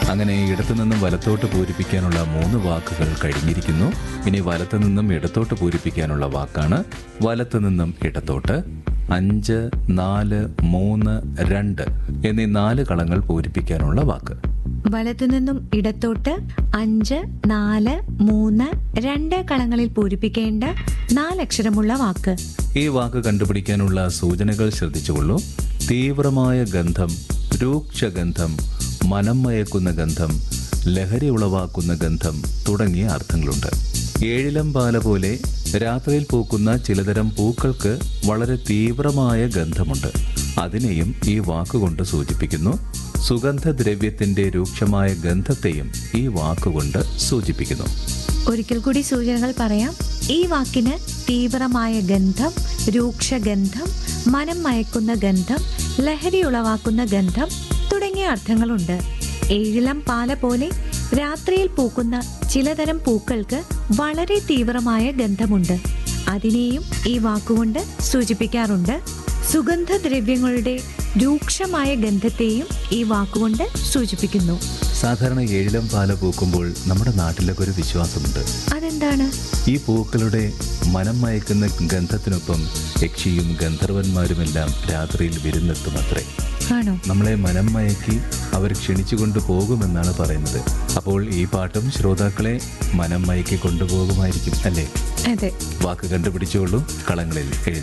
അങ്ങനെ ഇടത്തു നിന്നും വലത്തോട്ട് പൂരിപ്പിക്കാനുള്ള മൂന്ന് വാക്കുകൾ കഴിഞ്ഞിരിക്കുന്നു ഇനി വലത്തു നിന്നും ഇടത്തോട്ട് പൂരിപ്പിക്കാനുള്ള വാക്കാണ് വലത്തു നിന്നും ഇടത്തോട്ട് അഞ്ച് നാല് മൂന്ന് രണ്ട് എന്നീ നാല് കളങ്ങൾ പൂരിപ്പിക്കാനുള്ള വാക്ക് വലത്തുനിന്നും ഇടത്തോട്ട് അഞ്ച് നാല് മൂന്ന് രണ്ട് കളങ്ങളിൽ പൂരിപ്പിക്കേണ്ട നാലക്ഷരമുള്ള വാക്ക് ഈ വാക്ക് കണ്ടുപിടിക്കാനുള്ള സൂചനകൾ ശ്രദ്ധിച്ചുകൊള്ളൂ തീവ്രമായ ഗന്ധം രൂക്ഷഗന്ധം മനം മയക്കുന്ന ഗന്ധം ലഹരി ഉളവാക്കുന്ന ഗന്ധം തുടങ്ങിയ അർത്ഥങ്ങളുണ്ട് ഏഴിലം പാല പോലെ രാത്രിയിൽ പൂക്കുന്ന ചിലതരം പൂക്കൾക്ക് വളരെ തീവ്രമായ ഗന്ധമുണ്ട് അതിനെയും ഈ വാക്കുകൊണ്ട് സൂചിപ്പിക്കുന്നു സുഗന്ധദ്രവ്യത്തിന്റെ രൂക്ഷമായ ഗന്ധത്തെയും ഈ വാക്കുകൊണ്ട് സൂചിപ്പിക്കുന്നു ഒരിക്കൽ കൂടി സൂചനകൾ പറയാം ഈ വാക്കിന് തീവ്രമായ ഗന്ധം രൂക്ഷഗന്ധം മനം മയക്കുന്ന ഗന്ധം ലഹരി ഉളവാക്കുന്ന ഗന്ധം തുടങ്ങിയ അർത്ഥങ്ങളുണ്ട് ഏഴിലം പാല പോലെ രാത്രിയിൽ പൂക്കുന്ന ചിലതരം പൂക്കൾക്ക് വളരെ തീവ്രമായ ഗന്ധമുണ്ട് അതിനെയും ഈ വാക്കുകൊണ്ട് സൂചിപ്പിക്കാറുണ്ട് സുഗന്ധദ്രവ്യങ്ങളുടെ രൂക്ഷമായ ഗന്ധത്തെയും ഈ വാക്കുകൊണ്ട് സൂചിപ്പിക്കുന്നു സാധാരണ ഏഴിലം പാല പൂക്കുമ്പോൾ നമ്മുടെ നാട്ടിലൊക്കെ ഒരു വിശ്വാസമുണ്ട് അതെന്താണ് ഈ പൂക്കളുടെ മനം മയക്കുന്ന ഗന്ധത്തിനൊപ്പം യക്ഷിയും ഗന്ധർവന്മാരുമെല്ലാം രാത്രിയിൽ വിരുന്നെത്തുമത്രേ ആണോ നമ്മളെ മനം മയക്കി അവർ ക്ഷണിച്ചുകൊണ്ട് പോകുമെന്നാണ് പറയുന്നത് അപ്പോൾ ഈ പാട്ടും ശ്രോതാക്കളെ മനം മയക്കി കൊണ്ടുപോകുമായിരിക്കും അല്ലേ അതെ വാക്ക് കണ്ടുപിടിച്ചുകൊള്ളൂ കളങ്ങളിൽ എഴുതി